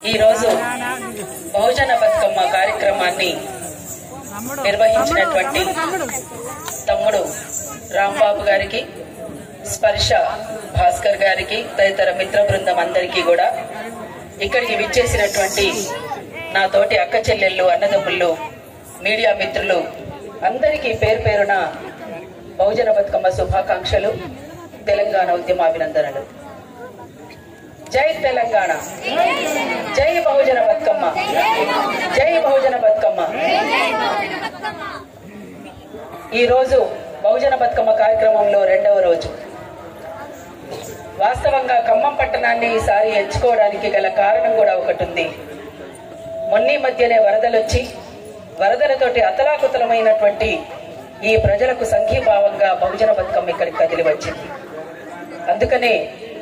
ఈరోజు బహుజన బతుకమ్మ కార్యక్రమాన్ని నిర్వహించినటువంటి తమ్ముడు రాంబాబు గారికి స్పర్శ భాస్కర్ గారికి తదితర మిత్ర బృందం అందరికీ కూడా ఇక్కడికి విచ్చేసినటువంటి నా తోటి అక్క చెల్లెళ్ళు అన్నదమ్ముళ్ళు మీడియా మిత్రులు అందరికీ పేరు పేరున బహుజన బతుకమ్మ శుభాకాంక్షలు తెలంగాణ ఉద్యమ అభినందనలు జై తెలంగాణ జై బహుజన బతుకమ్మ జై బహుజన బతుకమ్మ ఈ రోజు బహుజన బతుకమ్మ కార్యక్రమంలో రెండవ రోజు వాస్తవంగా ఖమ్మం పట్టణాన్ని ఈసారి ఎంచుకోవడానికి గల కారణం కూడా ఒకటి ఉంది మొన్నీ మధ్యనే వరదలొచ్చి వరదలతోటి అతలాకుతలమైనటువంటి ఈ ప్రజలకు సంఘీభావంగా బహుజన బతుకమ్మ ఇక్కడికి కదిలి వచ్చింది అందుకనే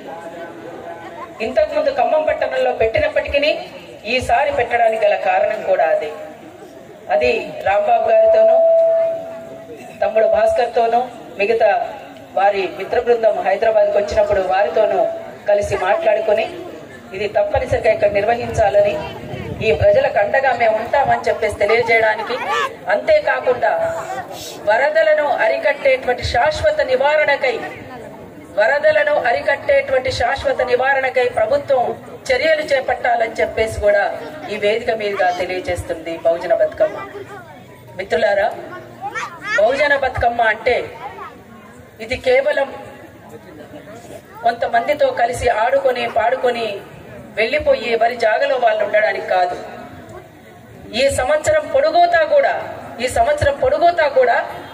ఇంతకుముందు ఖమ్మం పట్టణంలో పెట్టినప్పటికీ ఈసారి పెట్టడానికి గల కారణం కూడా అదే అది రాంబాబు గారితోనూ తమ్ముడు భాస్కర్ తోనూ మిగతా వారి మిత్ర బృందం హైదరాబాద్కి వచ్చినప్పుడు వారితోనూ కలిసి మాట్లాడుకొని ఇది తప్పనిసరిగా ఇక్కడ నిర్వహించాలని ఈ ప్రజలకు అండగా మేము ఉంటామని చెప్పేసి తెలియజేయడానికి అంతేకాకుండా వరదలను అరికట్టేటువంటి శాశ్వత నివారణకై వరదలను అరికట్టేటువంటి శాశ్వత నివారణకై ప్రభుత్వం చర్యలు చేపట్టాలని చెప్పేసి కూడా ఈ వేదిక మీదుగా తెలియజేస్తుంది బహుజన బతుకమ్మ మిత్రులారా బహుజన బతుకమ్మ అంటే ఇది కేవలం కొంతమందితో కలిసి ఆడుకొని పాడుకొని వెళ్ళిపోయి ఎవరి జాగలో వాళ్ళు ఉండడానికి కాదు ఈ సంవత్సరం పొడుగుతా కూడా ఈ సంవత్సరం పొడుగుతా కూడా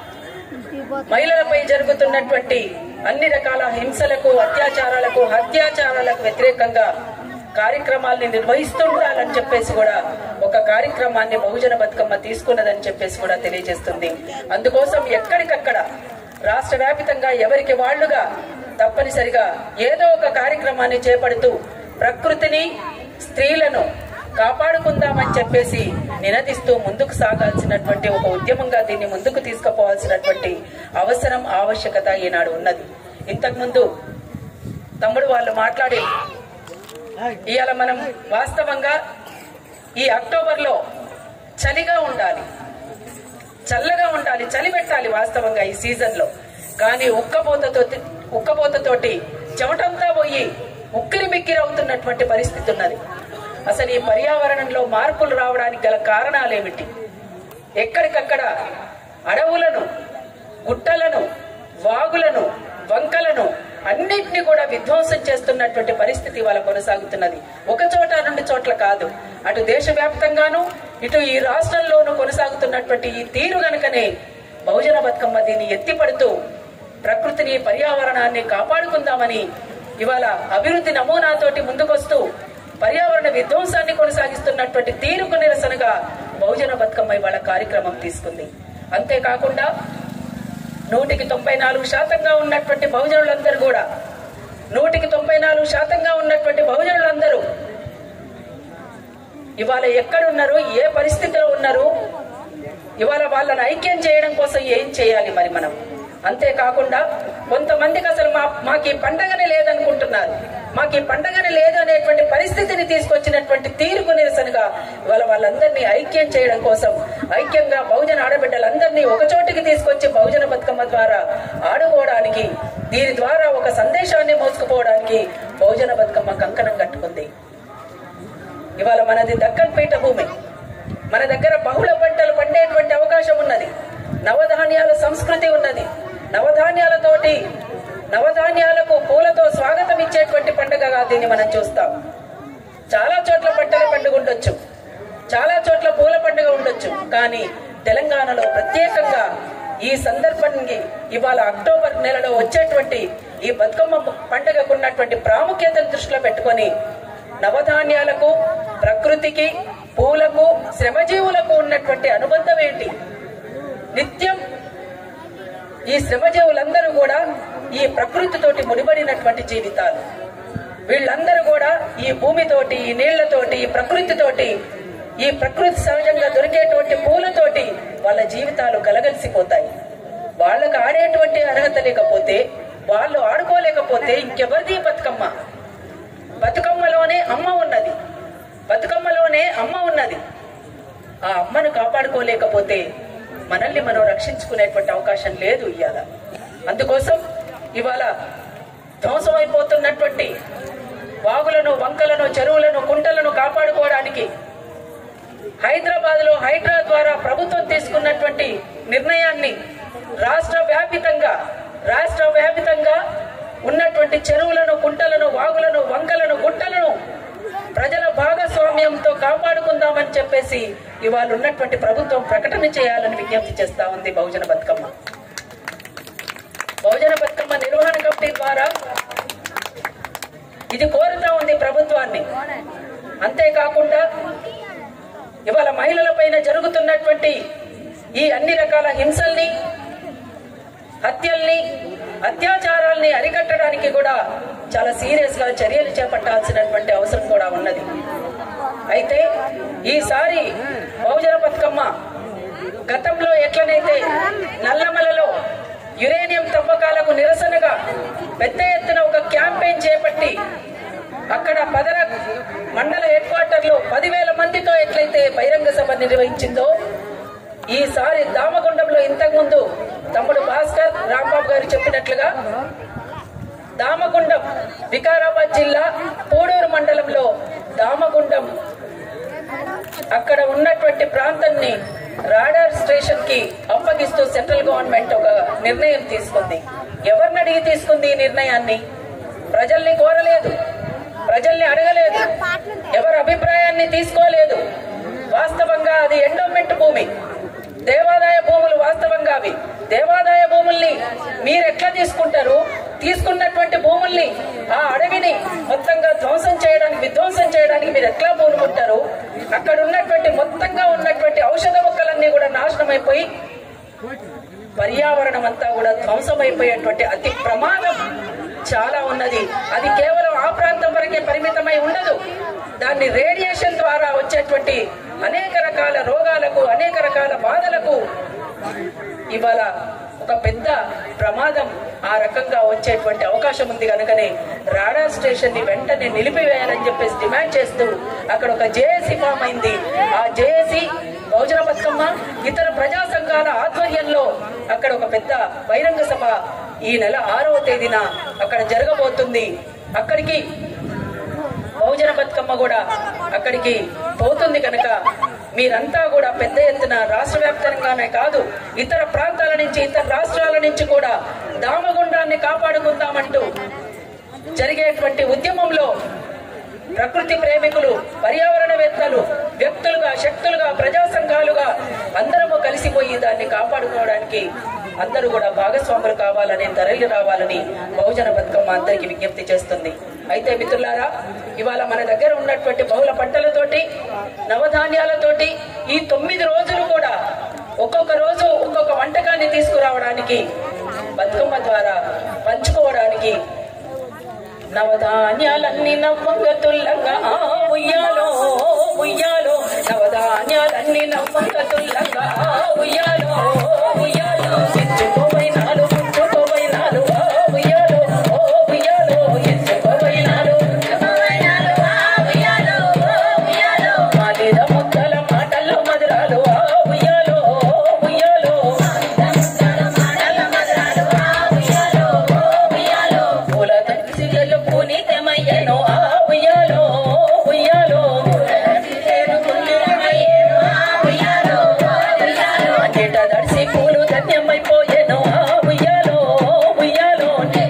మహిళలపై జరుగుతున్నటువంటి అన్ని రకాల హింసలకు అత్యాచారాలకు హత్యాచారాలకు వ్యతిరేకంగా కార్యక్రమాల్ని నిర్వహిస్తుండాలని చెప్పేసి కూడా ఒక కార్యక్రమాన్ని బహుజన బతుకమ్మ తీసుకున్నదని చెప్పేసి కూడా తెలియజేస్తుంది అందుకోసం ఎక్కడికక్కడ రాష్ట్ర వ్యాపితంగా ఎవరికి వాళ్లుగా తప్పనిసరిగా ఏదో ఒక కార్యక్రమాన్ని చేపడుతూ ప్రకృతిని స్త్రీలను కాపాడుకుందామని చెప్పేసి నినదిస్తూ ముందుకు సాగాల్సినటువంటి ఒక ఉద్యమంగా దీన్ని ముందుకు తీసుకుపోవాల్సినటువంటి అవసరం ఆవశ్యకత ఈనాడు ఉన్నది ఇంతకుముందు తమ్ముడు వాళ్ళు మాట్లాడి ఇవాళ మనం వాస్తవంగా ఈ అక్టోబర్ లో చలిగా ఉండాలి చల్లగా ఉండాలి చలి పెట్టాలి వాస్తవంగా ఈ సీజన్ లో కానీ ఉక్కపోతతో ఉక్కపోతతోటి చెమటంతా పోయి ఉక్కిరి బిక్కిరి అవుతున్నటువంటి పరిస్థితి ఉన్నది అసలు ఈ పర్యావరణంలో మార్పులు రావడానికి గల కారణాలేమిటి ఎక్కడికక్కడ అడవులను గుట్టలను వాగులను వంకలను అన్నింటినీ కూడా విధ్వంసం చేస్తున్నటువంటి పరిస్థితి వాళ్ళ కొనసాగుతున్నది ఒక చోట రెండు చోట్ల కాదు అటు దేశవ్యాప్తంగాను ఇటు ఈ రాష్ట్రంలోనూ కొనసాగుతున్నటువంటి ఈ తీరు గనుకనే బహుజన బతుకమ్మ దీన్ని ఎత్తిపడుతూ ప్రకృతిని పర్యావరణాన్ని కాపాడుకుందామని ఇవాళ అభివృద్ధి నమూనాతోటి ముందుకొస్తూ పర్యావరణ విధ్వంసాన్ని కొనసాగిస్తున్నటువంటి తీరుకు నిరసనగా బహుజన బతుకమ్మ ఇవాళ కార్యక్రమం తీసుకుంది అంతేకాకుండా నూటికి తొంభై నాలుగు శాతంగా ఉన్నటువంటి బహుజనులందరూ కూడా నూటికి తొంభై నాలుగు శాతంగా ఉన్నటువంటి బహుజనులందరూ ఇవాళ ఎక్కడున్నారు ఏ పరిస్థితిలో ఉన్నారు ఇవాళ వాళ్ళని ఐక్యం చేయడం కోసం ఏం చేయాలి మరి మనం అంతేకాకుండా కొంతమందికి అసలు మా మాకు ఈ పండగనే లేదనుకుంటున్నారు మాకు ఈ పండగనే లేదు అనేటువంటి పరిస్థితిని తీసుకొచ్చినటువంటి తీరుకు నిరసనగా ఇవాళ వాళ్ళందరినీ ఐక్యం చేయడం కోసం ఐక్యంగా బహుజన ఆడబిడ్డలందరినీ ఒక చోటికి తీసుకొచ్చి బహుజన బతుకమ్మ ద్వారా ఆడుకోవడానికి దీని ద్వారా ఒక సందేశాన్ని మోసుకుపోవడానికి బహుజన బతుకమ్మ కంకణం కట్టుకుంది ఇవాళ మనది దక్కన్ పీఠ భూమి మన దగ్గర బహుళ పంటలు పండేటువంటి అవకాశం ఉన్నది నవధాన్యాల సంస్కృతి ఉన్నది నవధాన్యాలతోటి నవధాన్యాలకు పూలతో స్వాగతం ఇచ్చేటువంటి పండుగగా దీన్ని మనం చూస్తాం చాలా చోట్ల పంటల పండుగ ఉండొచ్చు చాలా చోట్ల పూల పండుగ ఉండొచ్చు కానీ తెలంగాణలో ప్రత్యేకంగా ఈ సందర్భానికి ఇవాళ అక్టోబర్ నెలలో వచ్చేటువంటి ఈ బతుకమ్మ పండుగకు ఉన్నటువంటి ప్రాముఖ్యతను దృష్టిలో పెట్టుకొని నవధాన్యాలకు ప్రకృతికి పూలకు శ్రమజీవులకు ఉన్నటువంటి అనుబంధం ఏంటి నిత్యం ఈ శ్రమజీవులందరూ కూడా ఈ ప్రకృతితోటి ముడిపడినటువంటి జీవితాలు వీళ్ళందరూ కూడా ఈ భూమితోటి ఈ నీళ్లతోటి ఈ ప్రకృతితోటి ఈ ప్రకృతి సహజంగా దొరికేటువంటి పూలతోటి వాళ్ళ జీవితాలు కలగలిసిపోతాయి వాళ్ళకు ఆడేటువంటి అర్హత లేకపోతే వాళ్ళు ఆడుకోలేకపోతే ఇంకెవరిది బతుకమ్మ బతుకమ్మలోనే అమ్మ ఉన్నది బతుకమ్మలోనే అమ్మ ఉన్నది ఆ అమ్మను కాపాడుకోలేకపోతే మనల్ని మనం రక్షించుకునేటువంటి అవకాశం లేదు ఇవాళ అందుకోసం ఇవాళ ధ్వంసమైపోతున్నటువంటి వాగులను వంకలను చెరువులను కుంటలను కాపాడుకోవడానికి హైదరాబాద్ లో హైడ్రా ద్వారా ప్రభుత్వం తీసుకున్నటువంటి నిర్ణయాన్ని రాష్ట్ర వ్యాపితంగా రాష్ట్ర వ్యాపితంగా ఉన్నటువంటి చెరువులను కుంటలను వాగులను వంకలను గుట్టలను ప్రజల భాగస్వామ్యంతో కాపాడుకుందామని చెప్పేసి ఇవాళ ఉన్నటువంటి ప్రభుత్వం ప్రకటన చేయాలని విజ్ఞప్తి చేస్తా ఉంది బహుజన బతుకమ్మ బహుజన బతుకమ్మ నిర్వహణ కమిటీ ద్వారా ఇది కోరుతా ఉంది ప్రభుత్వాన్ని అంతేకాకుండా ఇవాళ మహిళల పైన జరుగుతున్నటువంటి ఈ అన్ని రకాల హింసల్ని హత్యల్ని అత్యాచారాల్ని అరికట్టడానికి కూడా చాలా సీరియస్ గా చర్యలు చేపట్టాల్సినటువంటి అవసరం కూడా ఉన్నది అయితే ఈసారి బహుజన బతుకమ్మ గతంలో ఎట్లనైతే నల్లమలలో యురేనియం తవ్వకాలకు నిరసనగా పెద్ద ఎత్తున ఒక క్యాంపెయిన్ చేపట్టి అక్కడ పదర మండల హెడ్ క్వార్టర్ లో పదివేల మందితో ఎట్లయితే బహిరంగ సభ నిర్వహించిందో ఈసారి దామగుండంలో ఇంతకుముందు తమ్ముడు భాస్కర్ రాంబాబు గారు చెప్పినట్లుగా దామగుండం వికారాబాద్ జిల్లా పూడూరు మండలంలో దామగుండం అక్కడ ఉన్నటువంటి ప్రాంతాన్ని రాడార్ స్టేషన్ కి అప్పగిస్తూ సెంట్రల్ గవర్నమెంట్ ఒక నిర్ణయం తీసుకుంది ఎవరిని అడిగి తీసుకుంది ఈ నిర్ణయాన్ని ప్రజల్ని కోరలేదు ప్రజల్ని అడగలేదు ఎవరి అభిప్రాయాన్ని తీసుకోలేదు వాస్తవంగా అది ఎండోమెంట్ భూమి దేవాదాయ భూములు వాస్తవంగా అవి దేవాదాయ భూముల్ని మీరు ఎట్లా తీసుకుంటారు తీసుకున్నటువంటి భూముల్ని ఆ అడవిని మొత్తంగా ధ్వంసం చేయడానికి విధ్వంసం చేయడానికి మీరు ఎట్లా పూనుకుంటారు అక్కడ ఉన్నటువంటి మొత్తంగా ఉన్నటువంటి ఔషధ మొక్కలన్నీ కూడా నాశనం అయిపోయి పర్యావరణం అంతా కూడా ధ్వంసమైపోయేటువంటి అతి ప్రమాదం చాలా ఉన్నది అది కేవలం ఆ ప్రాంతం వరకే పరిమితమై ఉండదు దాన్ని రేడియేషన్ ద్వారా వచ్చేటువంటి అనేక రకాల రోగాలకు అనేక రకాల బాధలకు ఇవాళ ఒక పెద్ద ప్రమాదం ఆ రకంగా వచ్చేటువంటి అవకాశం ఉంది కనుకనే రాడార్ స్టేషన్ ని వెంటనే నిలిపివేయాలని చెప్పేసి డిమాండ్ చేస్తూ అక్కడ ఒక జేఏసీ ఫామ్ అయింది ఆ జేఏసీ బహుజన బతుకమ్మ ఇతర ప్రజా సంఘాల ఆధ్వర్యంలో అక్కడ ఒక పెద్ద బహిరంగ సభ ఈ నెల ఆరవ తేదీన అక్కడ జరగబోతుంది అక్కడికి బహుజన బతుకమ్మ కూడా అక్కడికి పోతుంది కనుక మీరంతా కూడా పెద్ద ఎత్తున రాష్ట్ర వ్యాప్తంగానే కాదు ఇతర ప్రాంతాల నుంచి ఇతర రాష్ట్రాల నుంచి కూడా దామగుండాన్ని కాపాడుకుందామంటూ జరిగేటువంటి ఉద్యమంలో ప్రకృతి ప్రేమికులు పర్యావరణవేత్తలు వ్యక్తులుగా శక్తులుగా ప్రజా సంఘాలుగా అందరము కలిసిపోయి దాన్ని కాపాడుకోవడానికి అందరూ కూడా భాగస్వాములు కావాలని తరలి రావాలని బహుజన బతుకమ్మ అందరికి విజ్ఞప్తి చేస్తుంది అయితే మిత్రులారా ఇవాళ మన దగ్గర ఉన్నటువంటి బహుళ పంటలతోటి నవధాన్యాలతోటి ఈ తొమ్మిది రోజులు కూడా ఒక్కొక్క రోజు ఒక్కొక్క వంటకాన్ని తీసుకురావడానికి బతుకమ్మ ద్వారా పంచుకోవడానికి నవధాన్యాలన్నీ నవ్వంగ తుల్లంగా ఆ ఉయ్యాలో ఉయ్యాలో నవధాన్యాలన్నీ నవ్వంగ తుల్లంగా ఆ ఉయ్యాలో ఉయ్యాలో ఎత్తుకోవైనాలు పుట్టుకోవైనాలు ఆ ఉయ్యాలో ఓ ఉయ్యాలో ఎత్తుకోవైనాలు మాదిద ముద్దల మాటల్లో మధురాలు ఆ ఉయ్యాలో ఉయ్యాలో పూల తడిసిగలు పునీతమయ్యను ఆ ఉయ్యాలో ఉయ్యాలో అంతేట దడిసి పూలు ధన్యమైపోయెను ఆ ఉయ్యాలో ఉయ్యాలో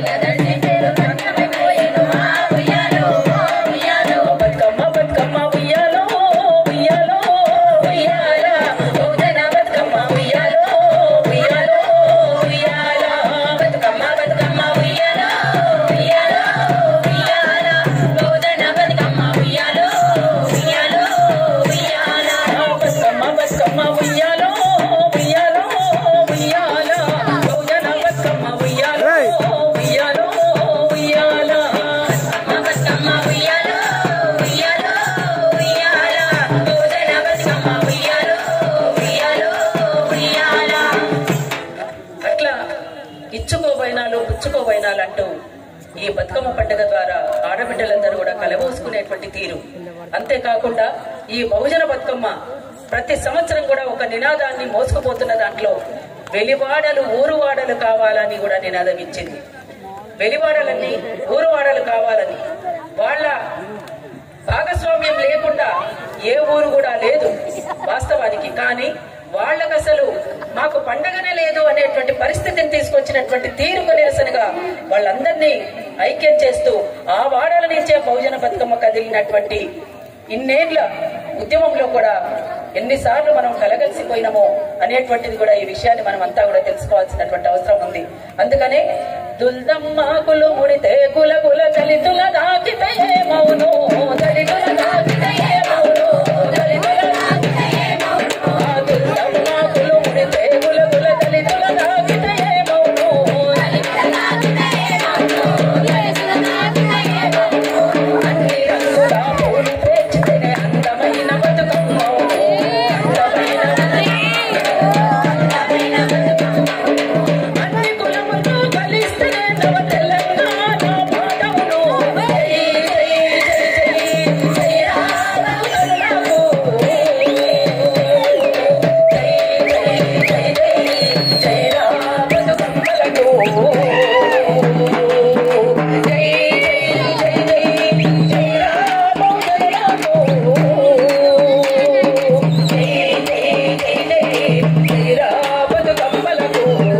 బతుకమ్మ బతుకమ్మ ఉయ్యాలో ఉయ్యాలో ఉయ్యాల బహుజన బతుకమ్మ ఉయ్యాలో ఉయ్యాలో ఉయ్యాల బతుకమ్మ బతుకమ్మ ఉయ్యాలో ఉయ్యాలో ఉయ్యాల బహుజన బతుకమ్మ ఉయ్యాలో ఉయ్యాలో ఉయ్యాల బతుకమ్మ బతుకమ్మ ఉయ్యాలో ఉయ్యాలో ఉయ్యాల బహుజన బతుకమ్మ ఉయ్యాలో ఉయ్యాలో ఉయ్యాల బతుకమ్మ ఉయ్యాలో ఉయ్యాలో ఉయ్యాల బహుజన బతుకమ్మ ఉయ్యాలో ఉయ్యాలో ఉయ్యాల అట్లా ఇచ్చుకోబోయినాలు పుచ్చుకోబోయినాలు అంటూ ఈ బతుకమ్మ పండుగ ద్వారా ఆడబిడ్డలందరూ కూడా కలబోసుకునేటువంటి తీరు అంతేకాకుండా ఈ బహుజన బతుకమ్మ ప్రతి సంవత్సరం కూడా ఒక నినాదాన్ని మోసుకుపోతున్న దాంట్లో వెలివాడలు ఊరువాడలు కావాలని కూడా నినాదం ఇచ్చింది వెలివాడలన్నీ ఊరువాడలు కావాలని వాళ్ళ భాగస్వామ్యం లేకుండా ఏ ఊరు కూడా లేదు వాస్తవానికి కానీ వాళ్ళకు అసలు మాకు పండగనే లేదు అనేటువంటి పరిస్థితిని తీసుకొచ్చినటువంటి తీరుకు నిరసనగా వాళ్ళందరినీ ఐక్యం చేస్తూ ఆ వాడల నుంచే బహుజన బతుకమ్మ కదిలినటువంటి ఇన్నేళ్ల ఉద్యమంలో కూడా ఎన్నిసార్లు మనం కలగలిసిపోయినామో అనేటువంటిది కూడా ఈ విషయాన్ని మనం అంతా కూడా తెలుసుకోవాల్సినటువంటి అవసరం ఉంది అందుకనే దుల్దమ్మాకులు ముడితే కుల కుల దళితుల దాకితే ఏమవును దళితుల దాకితే ఏమవును దళితుల దాకితే ఏమవును ఆ దుల్దమ్మాకులు ముడితే కుల కుల దళితుల దాకితే ఏమవును దళితుల దాకితే ఏమవును దళితుల దాకితే ఏమవును అన్ని రంగుల పూలు పేర్చితేనే అందమైన బతుకమ్మవును అందమైన అన్ని కులములు కలిస్తేనే నవ తెలంగాణ పాఠమును జై జై జై జై జై రామలకు జై జై జై జై జై రామలకు జై జై జై జై జై రామలకు జై జై జై జై జై రామలకు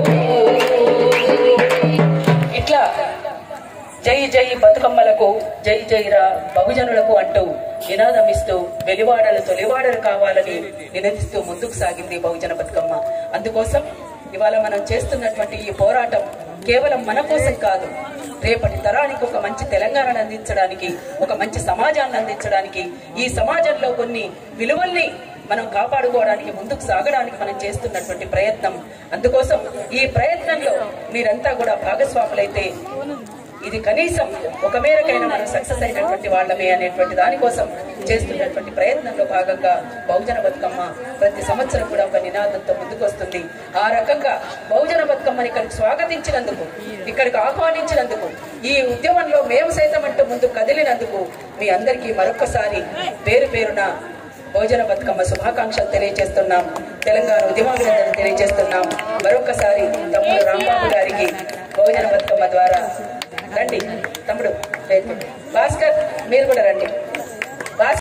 ఇట్లా జై జై బతుకమ్మలకు జై జై రా బహుజనులకు అంటూ నినాదం ఇస్తూ వెలివాడలు తొలివాడలు కావాలని నినదిస్తూ ముందుకు సాగింది బహుజన బతుకమ్మ అందుకోసం ఇవాళ మనం చేస్తున్నటువంటి ఈ పోరాటం కేవలం మన కోసం కాదు రేపటి తరానికి ఒక మంచి తెలంగాణను అందించడానికి ఒక మంచి సమాజాన్ని అందించడానికి ఈ సమాజంలో కొన్ని విలువల్ని మనం కాపాడుకోవడానికి ముందుకు సాగడానికి మనం చేస్తున్నటువంటి ప్రయత్నం అందుకోసం ఈ ప్రయత్నంలో మీరంతా కూడా భాగస్వాములైతే ఇది కనీసం ఒక మేరకైనా మనం సక్సెస్ అయినటువంటి వాళ్ళమే అనేటువంటి దానికోసం చేస్తున్నటువంటి ప్రయత్నంలో భాగంగా బహుజన బతుకమ్మ ప్రతి సంవత్సరం కూడా ఒక నినాదంతో ముందుకొస్తుంది ఆ రకంగా బహుజన బతుకమ్మని ఇక్కడికి స్వాగతించినందుకు ఇక్కడికి ఆహ్వానించినందుకు ఈ ఉద్యమంలో మేము సైతం అంటూ ముందు కదిలినందుకు మీ అందరికీ మరొకసారి పేరు పేరున బహుజన బతుకమ్మ శుభాకాంక్షలు తెలియజేస్తున్నాం తెలంగాణ ఉద్యమాభినందనలు తెలియజేస్తున్నాం మరొకసారి తమ్ముడు రాంబాబు గారికి బహుజన బతుకమ్మ ద్వారా రండి తమ్ముడు రైతు భాస్కర్ మీరు కూడా రండి